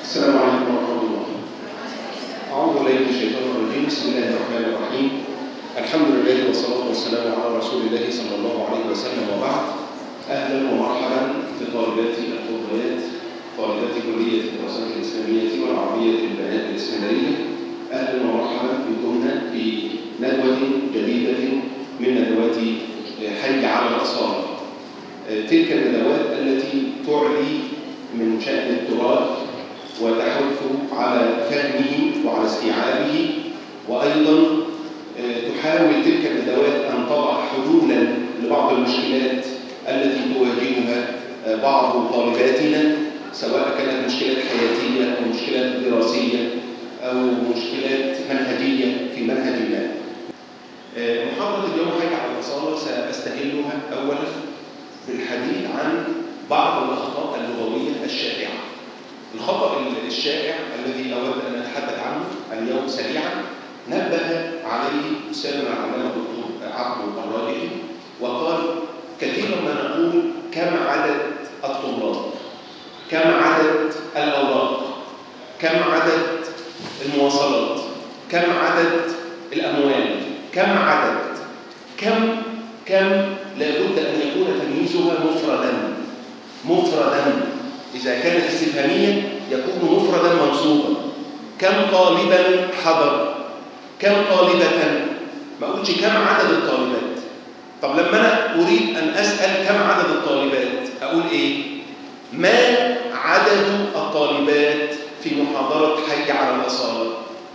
السلام عليكم ورحمة الله. أعوذ بالله من الشيطان الرجيم، بسم الله الرحمن الرحيم. الحمد لله والصلاة والسلام على رسول الله صلى الله عليه وسلم وبعد. أهلا ومرحبا بطالبات الفضليات طالبات كلية الدراسات الإسلامية والعربية بالبنات الإسكندرية. أهلا ومرحبا بكم في ندوة جديدة من ندوات حي على الأصالة. تلك الندوات التي تعلي من شأن التراث وتحث على فهمه وعلى استيعابه وأيضا تحاول تلك الندوات أن تضع حلولا لبعض المشكلات التي تواجهها بعض طالباتنا سواء كانت مشكلات حياتية أو مشكلات دراسية أو مشكلات منهجية في منهج ما. محاضرة اليوم حاجة على الأصالة سأستهلها أولا بالحديث عن بعض الأخطاء اللغوية الشائعة. الخطأ الشائع الذي أود أن أتحدث عنه اليوم سريعا نبه عليه أستاذنا العلامة الدكتور عبد الراجحي وقال كثيرا ما نقول كم عدد الطلاب كم عدد الأوراق كم عدد المواصلات كم عدد الأموال كم عدد كم كم لابد أن يكون تمييزها مفردا مفردا إذا كانت استفهامية يكون مفردا منصوبا كم طالبا حضر كم طالبة ما أقولش كم عدد الطالبات طب لما أنا أريد أن أسأل كم عدد الطالبات أقول إيه ما عدد الطالبات في محاضرة حي على الأصالة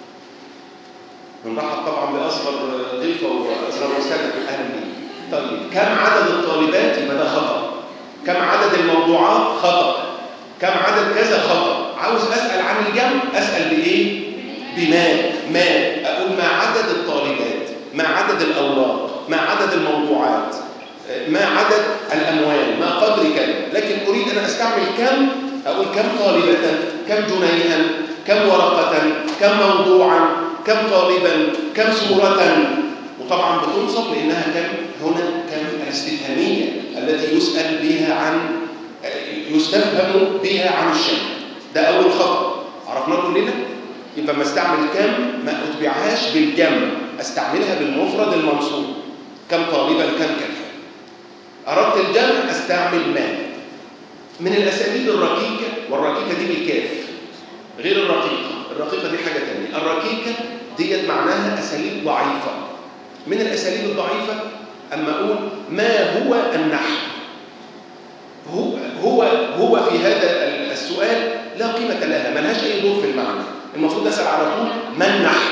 بنرحب طبعا بأصغر ضيفة وأصغر أستاذ أهلا بيه طيب كم عدد الطالبات يبقى ده خطأ كم عدد الموضوعات خطأ كم عدد كذا خطأ عاوز أسأل عن الجمع أسأل بإيه بما ما أقول ما عدد الطالبات ما عدد الأوراق ما عدد الموضوعات ما عدد الأموال ما قدر كذا لكن أريد أن أستعمل كم أقول كم طالبة كم جنيها كم ورقة كم موضوعا كم طالبا كم سورة وطبعا بتنصب لأنها كم هنا كم الاستفهامية التي يسأل بها عن يستفهم بها عن الشيء ده أول خطأ عرفناه كلنا يبقى ما استعمل كم ما أتبعهاش بالجمع استعملها بالمفرد المنصوب كم طالبا كم كذا أردت الجمع أستعمل ما من الأساليب الرقيقة والرقيقة دي بالكاف غير الرقيقة الرقيقة دي حاجة تانية الرقيقة ديت معناها أساليب ضعيفة من الأساليب الضعيفة أما أقول ما هو النحو هو هو هو في هذا السؤال لا قيمة لها ما لهاش أي دور في المعنى المفروض أسأل على طول ما النحو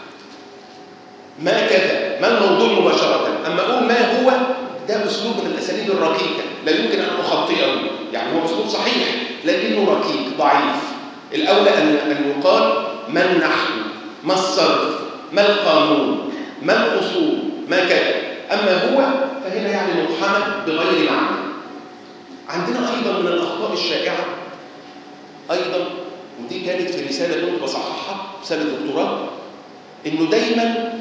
ما كذا ما الموضوع مباشرة أما أقول ما هو ده أسلوب من الأساليب الرقيقة لا يمكن أن أخطئه يعني هو أسلوب صحيح لكنه رقيق ضعيف الأولى أن أن يقال ما النحو ما الصرف ما القانون ما الأصول ما كذا أما هو فهنا يعني مقحمة بغير معنى عندنا أيضا من الأخطاء الشائعة أيضا ودي كانت في رسالة كنت بصححها رسالة دكتوراه إنه دايما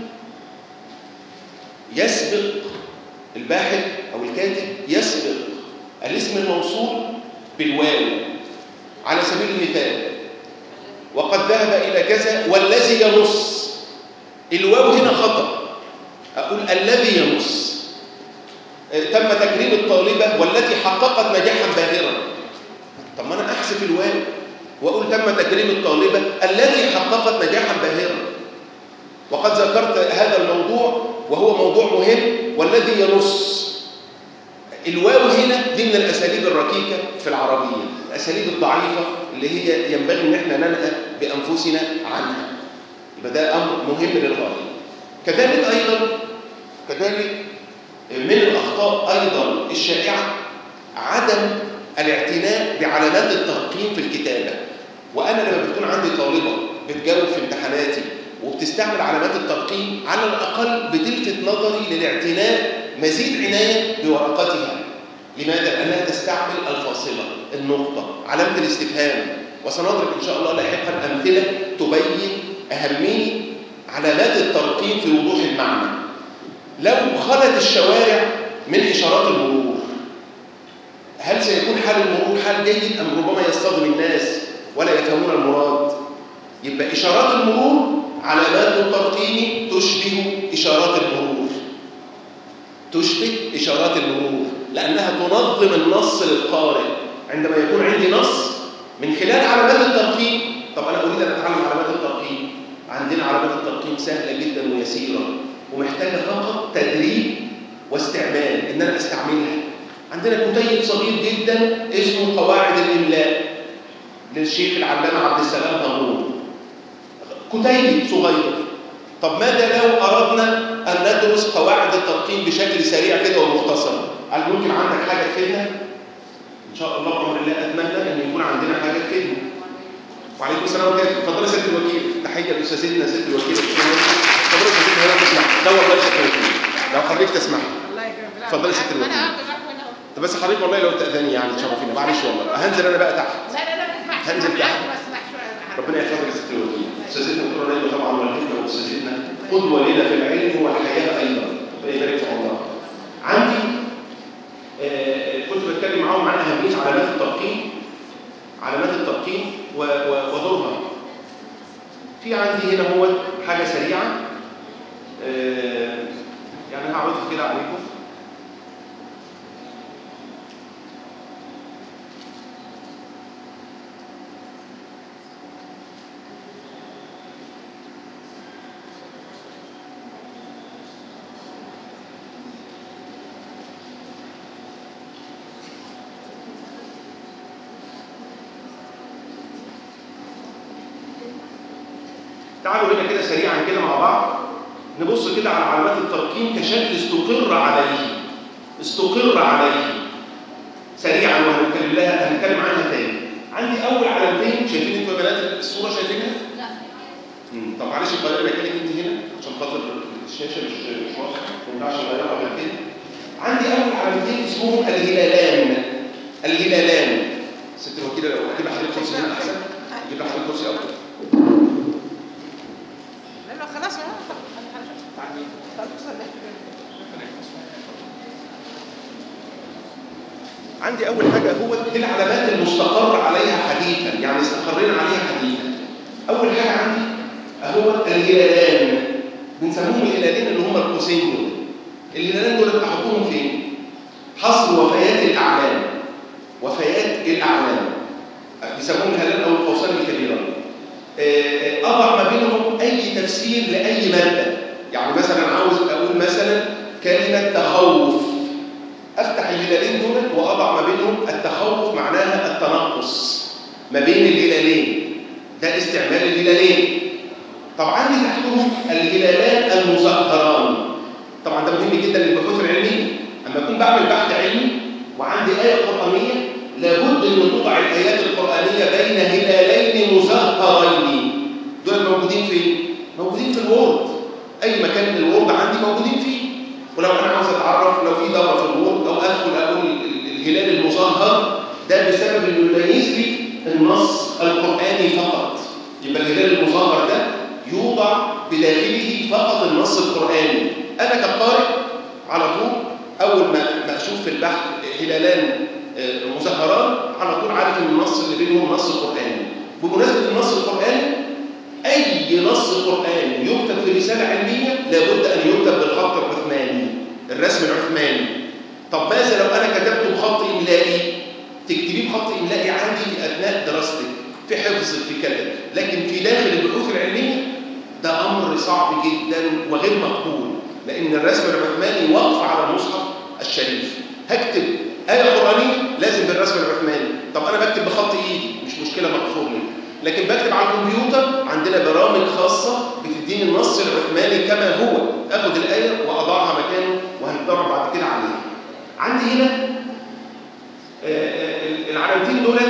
يسبق الباحث أو الكاتب يسبق الاسم الموصول بالواو على سبيل المثال وقد ذهب إلى كذا والذي ينص الواو هنا خطأ أقول الذي ينص تم تكريم الطالبة والتي حققت نجاحا باهرا طب ما أنا أحذف الواو وأقول تم تكريم الطالبة التي حققت نجاحا باهرا وقد ذكرت هذا الموضوع وهو موضوع مهم والذي ينص الواو هنا دي من الأساليب الركيكة في العربية الأساليب الضعيفة اللي هي ينبغي أن احنا ننأى بأنفسنا عنها يبقى ده أمر مهم للغاية كذلك أيضا كذلك من الأخطاء أيضا الشائعة عدم الاعتناء بعلامات الترقيم في الكتابة وأنا لما بتكون عندي طالبة بتجاوب في امتحاناتي وبتستعمل علامات الترقيم على الأقل بتلفت نظري للاعتناء مزيد عناية بورقتها لماذا؟ لأنها تستعمل الفاصلة النقطة علامة الاستفهام وسنضرب إن شاء الله لاحقا أمثلة تبين أهمية علامات الترقيم في وضوح المعنى لو خلت الشوارع من إشارات المرور هل سيكون حال المرور حال جيد أم ربما يصطدم الناس ولا يفهمون المراد يبقى إشارات المرور علامات الترقيم تشبه إشارات المرور تشبه إشارات المرور لأنها تنظم النص للقارئ عندما يكون عندي نص من خلال علامات الترقيم طب أنا أريد أن أتعلم علامات الترقيم عندنا علامات الترقيم سهلة جدا ويسيرة ومحتاجة فقط تدريب واستعمال إن أنا أستعملها عندنا كتيب صغير جدا اسمه قواعد الإملاء للشيخ العلامة عبد السلام هارون كتيب صغير طب ماذا لو أردنا أن ندرس قواعد الترقيم بشكل سريع كده ومختصر هل ممكن عندك حاجة تفيدنا؟ إن شاء الله بأمر الله أتمنى أن يكون عندنا حاجة تفيدنا وعليكم السلام ورحمة الله اتفضلي ست الوكيل تحية لأستاذتنا ست الوكيل اتفضلي ست الوكيل لو تسمح لا والله ست الوكيل لو حضرتك تسمح الله يكرمك اتفضلي ست الوكيل انا هقعد معاك هنا اهو طب بس حضرتك والله لو تأذني يعني تشرفينا معلش والله هنزل أنا بقى تحت لا لا لا ما اسمعش هنزل أنا تحت. معاك ما اسمعش ولا ربنا يحفظك يا ست الوكيل استاذتنا الدكتوره نايمه طبعا والدتنا واستاذتنا قدوه لنا في العلم والحياه ايضا ربنا يبارك في عمرها عندي آه، كنت بتكلم معاهم عن اهميه علامات الترقيم علامات الترقيم و- و- ودورها في عندي هنا هو حاجه سريعه آه، يعني هعرضها كده عليكم تعالوا هنا كده سريعا كده مع بعض نبص كده على علامات الترقيم كشكل استقر عليه استقر عليه سريعا وهنتكلم لها هنتكلم عنها تاني عندي اول علامتين شايفين انتوا يا بنات الصوره شايفينها؟ لا مم. طب معلش القاهره مكانك انت هنا عشان خاطر الشاشه مش مش واضحه ما ينفعش اغيرها غير كده عندي اول علامتين اسمهم الهلالان الهلالان ست الوكيله لو اجيب لحضرتك كرسي هنا احسن اجيب لحضرتك كرسي افضل لا لا خلاص اهو انا خلاص خلاص عندي اول حاجه هو دي العلامات المستقر عليها حديثا يعني استقرينا عليها حديثا اول حاجه عندي هو الهلالان بنسميهم الهلالين اللي هم القوسين دول الهلالان دول احطهم فين حصر وفيات الاعلام وفيات الاعلام بيسموهم الهلال او القوسان الكبيران آه، اضع ما بينهم اي تفسير لاي ماده يعني مثلا عاوز اقول مثلا كلمه تخوف افتح الهلالين دول واضع ما بينهم التخوف معناها التنقص ما بين الهلالين ده استعمال الهلالين طبعا عندي تحتهم الهلالان المزهران طبعا ده مهم جدا للبحوث العلميه اما اكون بعمل بحث علمي وعندي ايه قرانيه لابد ان توضع الايات القرانيه بين هلالين مزهرين دول موجودين فين موجودين في الوورد اي مكان من الوورد عندي موجودين فيه ولو انا عاوز اتعرف لو في دوره في الوورد او ادخل اقول ال- الهلال المظهر ده بسبب انه يميز لي النص القراني فقط يبقى الهلال المظهر ده يوضع بداخله فقط النص القراني انا كقارئ على طول اول ما ما اشوف في البحث هلالان آه، مظهران على طول عارف ان النص اللي بينهم نص قراني بمناسبه النص القراني أي نص قرآني يكتب في رسالة علمية لابد أن يكتب بالخط العثماني الرسم العثماني طب ماذا لو أنا كتبته بخط إملائي تكتبيه بخط إملائي عادي في أثناء دراستك في حفظك في كذا لكن في داخل البحوث العلمية ده أمر صعب جدا وغير مقبول لأن الرسم العثماني وقف على المصحف الشريف هكتب آية قرآنية لازم بالرسم العثماني طب أنا بكتب بخط إيدي مش مشكلة مغفور لي لكن بكتب على الكمبيوتر عندنا برامج خاصة بتديني النص العثماني كما هو اخد الآية وأضعها مكانه وهنتدرب بعد كده عليها عندي هنا آه، آه، العلامتين دول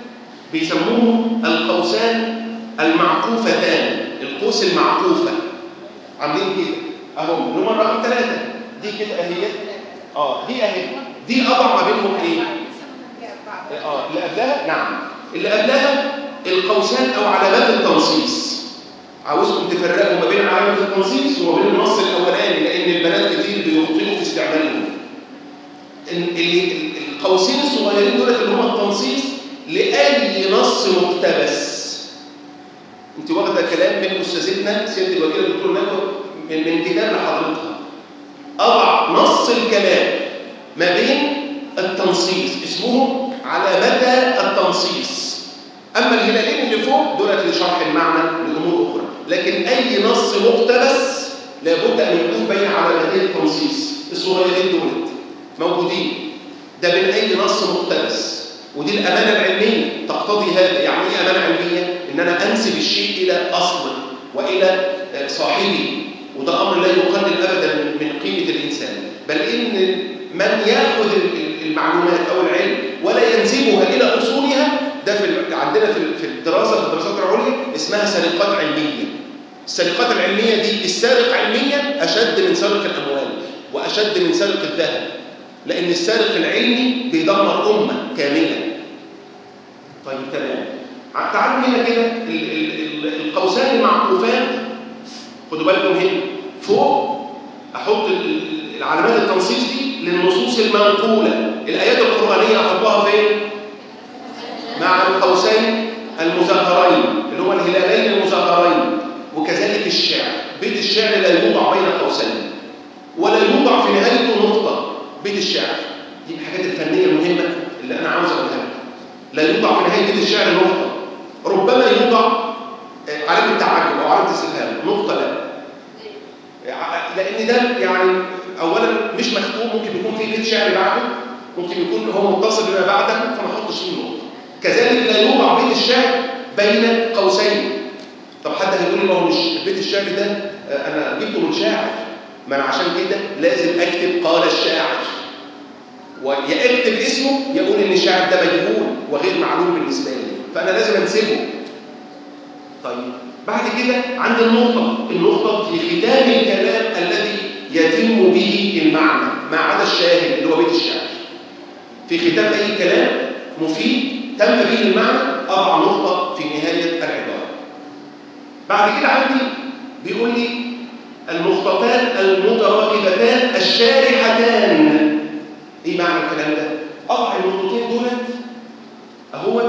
بيسموهم القوسان المعكوفتان القوس المعكوفة عاملين كده اهو نمر رقم ثلاثة دي كده اهي اه دي اهي دي اضع ما بينهم ايه اه اللي قبلها نعم اللي قبلها القوسان او علامات التنصيص عاوزكم تفرقوا ما بين علامه التنصيص وما بين النص الاولاني لان البنات كتير بيخطئوا في استعمالهم ال- ال- القوسين الصغيرين دول اللي هم التنصيص لأي نص مقتبس انت واخده كلام من استاذتنا سياده الوكيل الدكتور نجوى من من كتاب لحضرتها اضع نص الكلام ما بين التنصيص اسمهم علامتا التنصيص اما الهلالين اللي فوق دولت لشرح المعنى لامور اخرى لكن اي نص مقتبس لابد ان يكون بين علامتي التنصيص الصغيرين دولت موجودين ده من اي نص مقتبس ودي الامانه العلميه تقتضي هذا يعني ايه امانه علميه ان انا انسب الشيء الى اصله والى صاحبه وده امر لا يقلل ابدا من قيمه الانسان بل ان من ياخذ المعلومات او العلم ولا ينسبها الى اصولها ده في عندنا في الدراسه في الدراسات العليا اسمها سرقات علميه السرقات العلميه دي السارق علميا اشد من سرق الاموال واشد من سرق الذهب لان السارق العلمي بيدمر امه كامله طيب تمام تعالوا هنا كده القوسان المعطوفان خدوا بالكم هنا فوق احط العلامات التنصيص دي للنصوص المنقوله الايات القرانيه احطها فين مع القوسين المزهرين اللي هو الهلالين المزهرين وكذلك الشعر بيت الشعر لا يوضع بين قوسين ولا يوضع في نهايته نقطه بيت الشعر دي الحاجات الفنيه المهمه اللي انا عاوز اقولها لكم لا يوضع في نهايه بيت الشعر نقطه ربما يوضع علامه تعجب او علامه استفهام نقطه لا لان ده يعني اولا مش مختوم ممكن يكون في بيت شعر بعده ممكن يكون هو متصل بما بعده فما احطش فيه نقطه كذلك لا يوضع بيت الشعر بين قوسين طب حد هيقول لي ما هو مش بيت الشعر ده انا جبته من شاعر ما انا عشان كده لازم اكتب قال الشاعر ويا اكتب اسمه يقول ان الشاعر ده مجهول وغير معلوم بالنسبه لي فانا لازم انسبه طيب بعد كده عند النقطه النقطه في ختام الكلام الذي يتم به المعنى ما عدا الشاهد اللي هو بيت الشعر في ختام اي كلام مفيد تم به المعنى اضع نقطه في نهايه العباره بعد كده عندي بيقول لي النقطتان المتراكبتان الشارحتان ايه معنى الكلام ده اضع النقطتين دولت اهو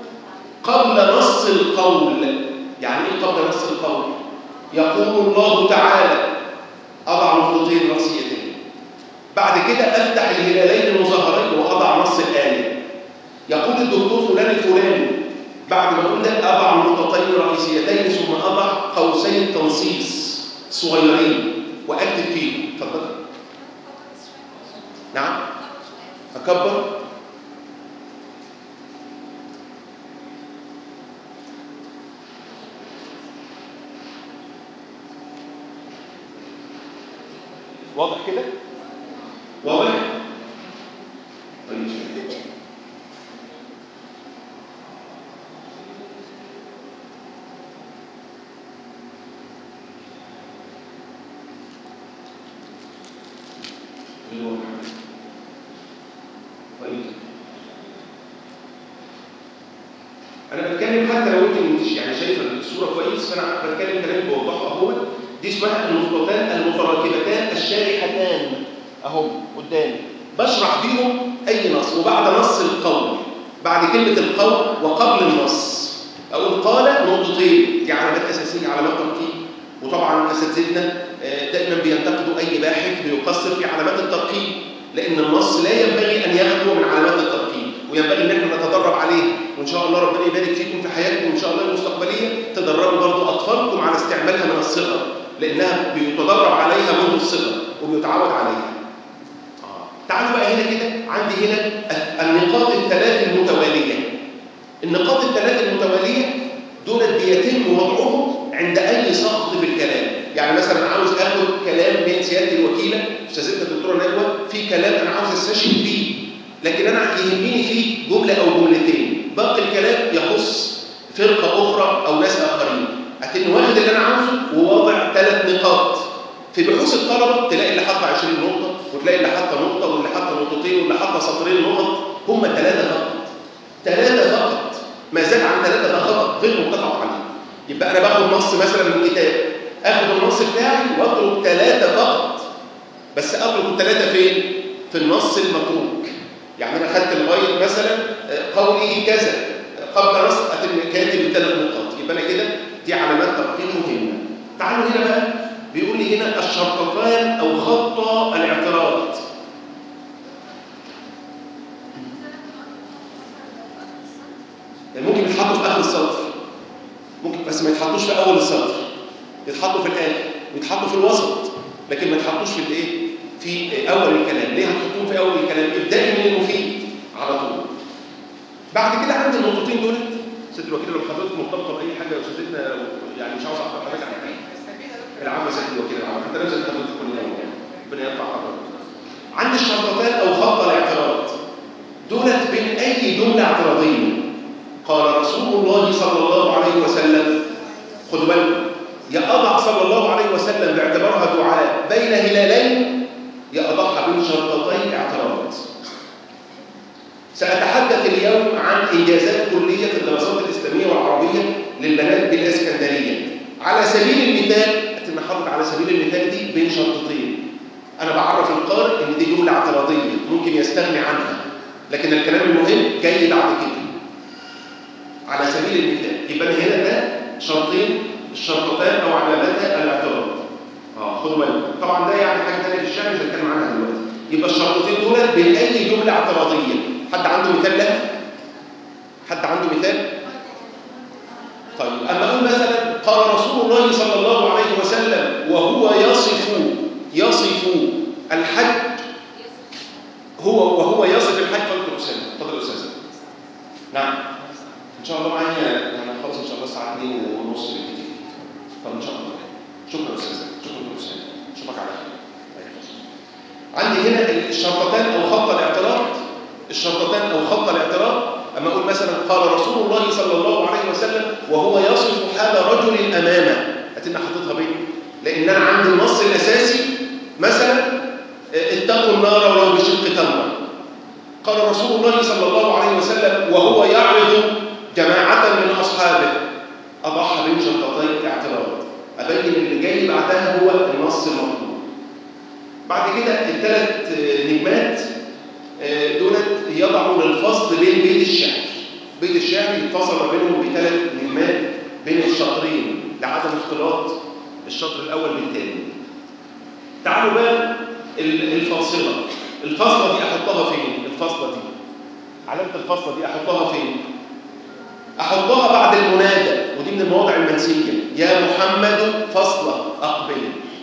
قبل نص القول يعني ايه قبل نص القول يقول الله تعالى اضع نقطتين راسيتين بعد كده افتح الهلالين المظهرين واضع نص الايه يقول الدكتور فلان الفلاني بعد ما اقول ده اضع نقطتين رئيسيتين ثم اضع قوسين تنصيص صغيرين واكتب فيهم اتفضل نعم اكبر واضح كده واضح طيب طيب انا بتكلم حتى لو انت مش يعني شايفه الصوره كويس فانا بتكلم كلام بوضحه اهو دي اسمها النقطتان المتراكبتان الشارحتان اهم قدامي بشرح بيهم اي نص وبعد نص القول بعد كلمه القول وقبل النص اقول قال نقطتين دي علامات اساسيه علامات ترقيم وطبعا اساتذتنا دائما بينتقدوا اي باحث بيقصر في علامات الترقيم لان النص لا ينبغي ان يخلو من علامات الترقيم وينبغي ان احنا نتدرب عليه وان شاء الله ربنا يبارك فيكم في حياتكم ان شاء الله المستقبليه تدربوا برضو اطفالكم على استعمالها من الصغر لانها بيتدرب عليها منذ الصغر وبيتعود عليها آه. تعالوا بقى هنا كده عندي هنا النقاط الثلاث المتواليه النقاط الثلاث المتواليه دول بيتم وضعهم عند اي سقط في الكلام يعني مثلا عاوز اخد كلام من سياده الوكيله استاذتنا الدكتوره نجوى في كلام انا عاوز استشهد بيه لكن انا يهمني فيه جمله او جملتين باقي الكلام يخص فرقه اخرى او ناس اخرين اكن واخد اللي انا عاوزه وواضع ثلاث نقاط في بحوث الطلبه تلاقي اللي حاطه 20 نقطه وتلاقي اللي حاطه نقطه واللي حاطه نقطتين واللي حاطه سطرين نقط هم ثلاثه فقط ثلاثه فقط ما زاد عن ثلاثه ده خطا غير متفق عليه يبقى انا باخد نص مثلا من كتاب اخد النص بتاعي واترك ثلاثه فقط بس اترك الثلاثه فين في النص المتروك يعني انا خدت لغايه مثلا قوله كذا قبل رسم اتم كاتب الثلاث نقاط يبقى انا كده دي علامات ترقيم مهمه تعالوا هنا بقى بيقول لي هنا الشرطتان او خط الاعتراض ممكن يتحطوا في اخر السطر ممكن بس ما يتحطوش في اول السطر يتحطوا في الاخر ويتحطوا في الوسط لكن ما يتحطوش في الايه في اول الكلام ليه هتحطوهم في اول الكلام ابدأي من المفيد على طول بعد كده عندي النقطتين دول ست الوكيل لو حضرتك مرتبطه باي حاجه يا استاذتنا يعني مش عاوز اعرف حضرتك عن حاجه العفو يا ست الوكيل العفو انت نفسك حضرتك كل يوم ربنا يرفع حضرتك عندي الشرطتان او خط الاعتراض دولت بين اي جمله اعتراضيه قال رسول الله صلى الله عليه وسلم خدوا بالكم يا أضع صلى الله عليه وسلم باعتبارها دعاء بين هلالين يا أضعها بين شرطتين اعتراض سأتحدث اليوم عن إنجازات كلية الدراسات الإسلامية والعربية للبنات بالإسكندرية على سبيل المثال أتم حاطط على سبيل المثال دي بين شرطتين أنا بعرف القارئ إن دي جملة اعتراضية ممكن يستغني عنها لكن الكلام المهم جاي بعد كده على سبيل المثال يبقى هنا ده شرطين الشرطتان او علامتها الاعتراض اه خدوا بالكم طبعا ده يعني حاجه ثانيه في الشعر مش هنتكلم عنها دلوقتي يبقى الشرطتين دول بين اي جمله اعتراضيه حد عنده مثال لها حد عنده مثال طيب اما اقول مثلا قال رسول الله صلى الله عليه وسلم وهو يصف يصف الحج هو وهو يصف الحج فضل اسامه فضل اسامه نعم ان شاء الله معايا انا خلاص ان شاء الله الساعه 2 ونص بالكتير طب ان شاء الله شكرا يا استاذ شكرا يا استاذ اشوفك على خير عندي هنا الشرطتان او خط الاعتراض الشرطتان او خط الاعتراض اما اقول مثلا قال رسول الله صلى الله عليه وسلم وهو يصف حال رجل امامه اتنا حاططها بين لان انا عندي النص الاساسي مثلا اتقوا النار ولو بشق تمره قال رسول الله صلى الله عليه وسلم وهو يعرض جماعة من أصحابه أضحى بين شرطتين اعتراض أبين اللي جاي بعدها هو النص المطلوب بعد كده الثلاث نجمات دولت يضعوا للفصل بين بيت الشعر بيت الشعر يتفصل ما بينهم بثلاث نجمات بين الشطرين لعدم اختلاط الشطر الأول بالثاني تعالوا بقى الفاصلة الفاصلة دي أحطها فين؟ الفاصلة دي علامة الفاصلة دي أحطها فين؟ أحطها بعد المنادى ودي من المواضع المنسية يا محمد فصلة أقبل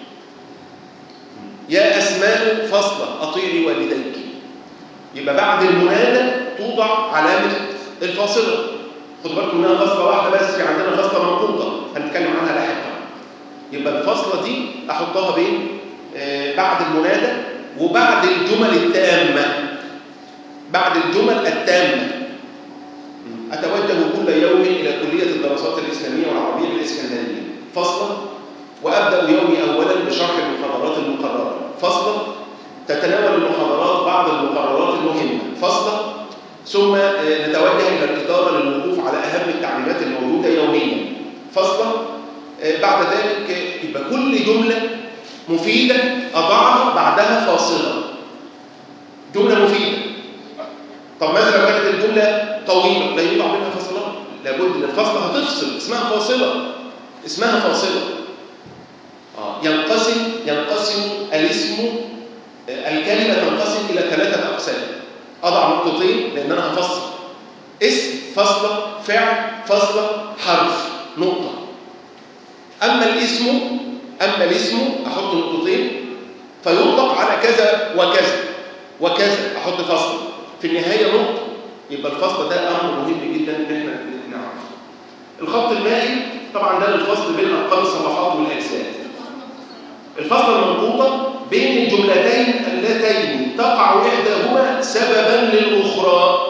يا أسماء فصلة أطيعي والديك يبقى بعد المنادى توضع علامة الفاصلة خدوا بالكم انها فاصلة واحدة بس في عندنا فاصلة منقوطة هنتكلم عنها لاحقا يبقى الفاصلة دي أحطها بين آه بعد المنادى وبعد الجمل التامة بعد الجمل التامة أتوجه كل يوم إلى كلية الدراسات الإسلامية والعربية بالإسكندرية فصلا وأبدأ يومي أولا بشرح المحاضرات المقررة فصلا تتناول المحاضرات بعض المقررات المهمة فصلا ثم نتوجه إلى الإدارة للوقوف على أهم التعليمات الموجودة يوميا فصلا بعد ذلك يبقى كل جملة مفيدة أضعها بعدها فاصلة جملة مفيدة طب ماذا لو كانت الجملة طويلة لا يوضع منها فاصلات لابد ان الفاصلة هتفصل اسمها فاصلة اسمها فاصلة آه. ينقسم ينقسم الاسم الكلمة تنقسم إلى ثلاثة أقسام أضع نقطتين لأن أنا هفصل اسم فاصلة فعل فاصلة حرف نقطة أما الاسم أما الاسم أحط نقطتين فيطلق على كذا وكذا وكذا أحط فاصلة في النهاية نقطة يبقى الفصل ده أمر مهم جدا إن احنا نعرفه الخط المائي طبعا ده الفصل بين أرقام الصفحات والأجزاء الفصل المنقوطة بين الجملتين اللتين تقع إحداهما سببا للأخرى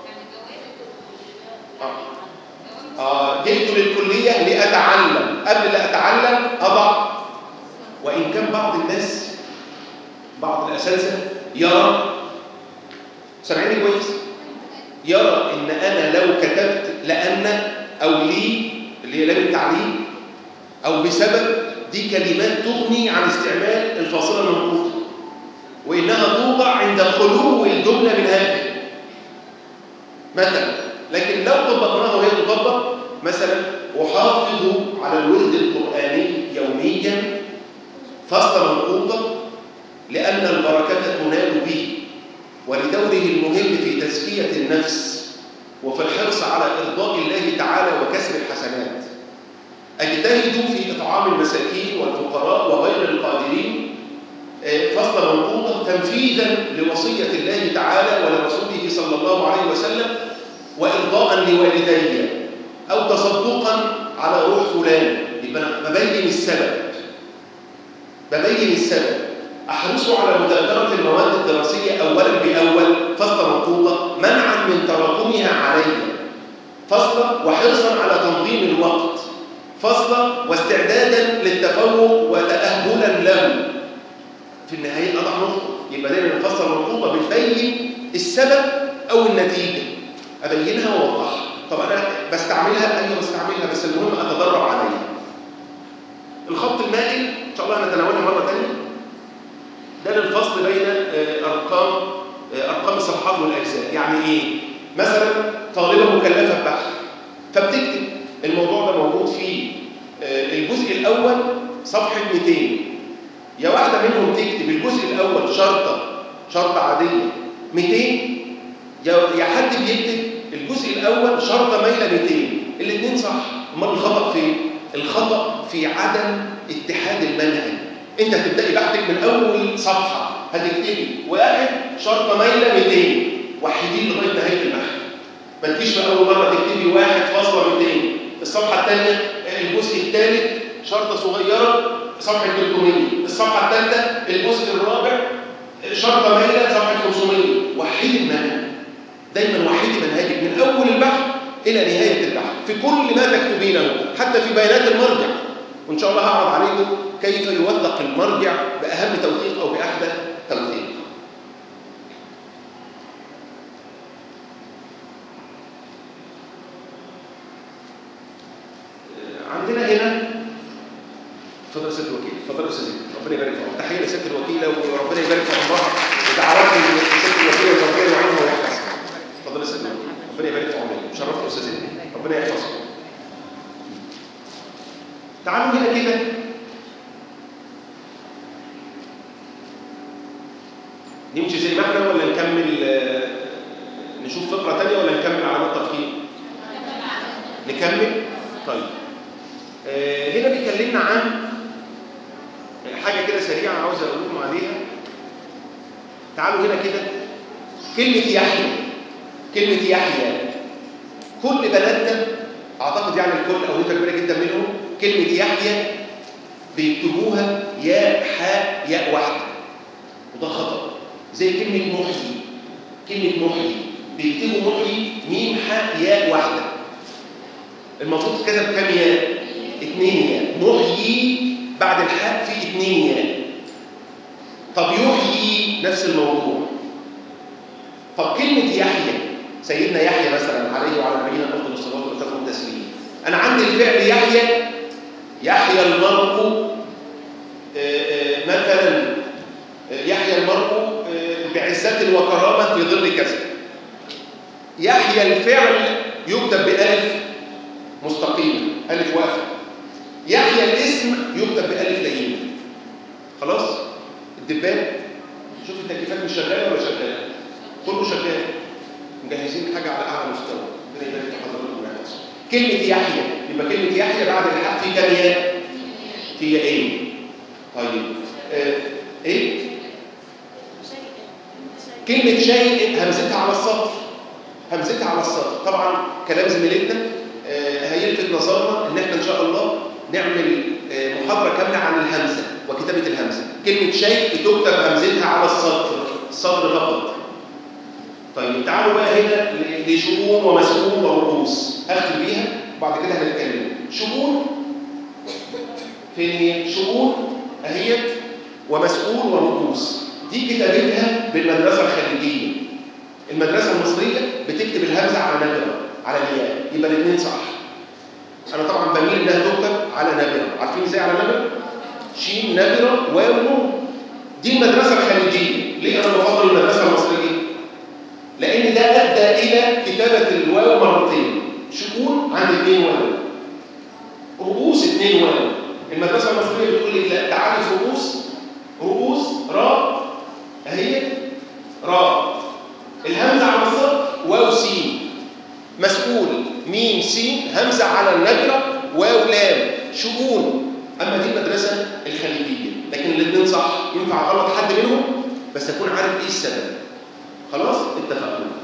آه جئت للكلية لأتعلم قبل لا أتعلم أضع وإن كان بعض الناس بعض الأساتذة يرى سامعيني كويس يرى ان انا لو كتبت لان او لي اللي هي لام التعليم او بسبب دي كلمات تغني عن استعمال الفاصله المنقوطه وانها توضع عند خلو الجمله من هذا مثلا لكن لكن لو طبقناها وهي تطبق مثلا أحافظ على الورد القرآني يوميا فصل منقوطة لأن البركة تنال به ولدوره المهم في تزكية النفس وفي الحرص على إرضاء الله تعالى وكسب الحسنات أجتهد في إطعام المساكين والفقراء وغير القادرين فصل منقوطة تنفيذا لوصية الله تعالى ولرسوله صلى الله عليه وسلم وإرضاء لوالدي أو تصدقا على روح فلان يبقى أنا ببين السبب ببين السبب أحرص على مذاكرة المواد الدراسية أولا بأول فصل منقوطة منعا من تراكمها علي فصلا وحرصا على تنظيم الوقت فصلا واستعدادا للتفوق وتأهلا له في النهاية أضع نقطة يبقى دايما نفصل منقوطة بتبين السبب أو النتيجة أبينها وأوضحها طب أنا بستعملها أيوه بستعملها بس المهم أتدرب عليها الخط المائل إن شاء الله هنتناولها مرة ثانية ده للفصل بين أرقام أرقام الصفحات والأجزاء يعني إيه؟ مثلا طالبة مكلفة ببحث فبتكتب الموضوع ده موجود في الجزء الأول صفحة 200 يا واحدة منهم تكتب الجزء الأول شرطة شرطة عادية 200 يا حد بيكتب الجزء الأول شرطة مايلة 200 الاثنين صح امال الخطأ فين؟ الخطأ في عدم اتحاد المنهج انت هتبدأي بحثك من أول صفحة هتكتبي واحد شرطة مايلة 200 وحدين لغاية نهاية البحث ما تجيش في أول مرة تكتبي واحد فاصلة 200 الصفحة الثانية الجزء الثالث شرطة صغيرة صفحة 300 الصفحة الثالثة الجزء الرابع شرطة مايلة صفحة 500 وحدي المنهج دايما وحدي منهجك من أول البحث إلى نهاية البحث في كل ما تكتبينه حتى في بيانات المرجع وإن شاء الله هعرض عليكم كيف يوثق المرجع بأهم توثيق أو بأحدث توثيق عندنا هنا اتفضل يا سياده الوكيل اتفضل يا استاذ ربنا يبارك فيك تحيه لسياده الوكيله وربنا يبارك في عمرها ودعوات لسياده الوكيله وربنا يعينها ويحفظها اتفضل يا سياده الوكيل ربنا يبارك في عمرك شرفت يا استاذ ربنا يحفظك تعالوا هنا كده نمشي زي ما احنا ولا نكمل نشوف فقره ثانيه ولا نكمل علامات تفخيم نكمل طيب آه هنا بيكلمنا عن حاجه كده سريعه عاوز اقول لكم عليها تعالوا هنا كده كلمه يحيى كلمه يحيى كل بناتنا اعتقد يعني الكل او نسبه كبيره جدا منهم كلمه يحيى بيكتبوها ياء حاء ياء واحده وده خطا زي كلمه محيي كلمه محيي بيكتبوا محيي ميم حاء ياء واحده المفروض كتب كام ياء اثنين ياء محيي بعد الحاء في اثنين ياء طب يحيي نفس الموضوع طب كلمة يحيى سيدنا يحيى مثلا عليه وعلى نبينا افضل الصلاه والسلام والتسليم انا عندي الفعل يحيى يحيى المرء مثلا يحيى المرء بعزة وكرامة في ظل كذا يحيى الفعل يكتب بألف مستقيمة ألف واقفة يحيى الاسم يكتب بألف لينة خلاص الدبان شوف التكييفات مش شغالة ولا شغالة كله شغال مجهزين حاجة على أعلى مستوى ربنا يبارك في حضراتكم ويحفظكم كلمة يحيى يبقى كلمة يحيى بعد الحق في كام ياء؟ في ياءين طيب آه. ايه؟ كلمة شيء همزتها على السطر همزتها على السطر طبعا كلام زميلتنا آه هيلفت نظرنا ان احنا ان شاء الله نعمل آه محاضرة كاملة عن الهمزة وكتابة الهمزة كلمة شيء تكتب همزتها على السطر السطر فقط طيب تعالوا بقى هنا لشؤون ومسؤول ورؤوس اختم بيها وبعد كده هنتكلم شؤون فين هي شؤون اهيت ومسؤول ورؤوس دي كتابتها بالمدرسه الخليجيه المدرسه المصريه بتكتب الهمزه على نبره على الياء يبقى الاثنين صح انا طبعا بميل انها تكتب على نبره عارفين ازاي على نبره شين نبره واو نون دي المدرسه الخليجيه ليه انا بفضل المدرسه المصريه لان ده ادى الى كتابه الواو مرتين شؤون عند اثنين واو رؤوس اثنين واو المدرسه المصريه بتقول لك لا تعرف رؤوس رؤوس راء اهي راء الهمزه على الصدر واو سين مسؤول ميم سين همزه على النبره واو لام شؤون اما دي المدرسه الخليجيه لكن الاثنين صح ينفع غلط حد منهم بس اكون عارف ايه السبب خلاص اتفقنا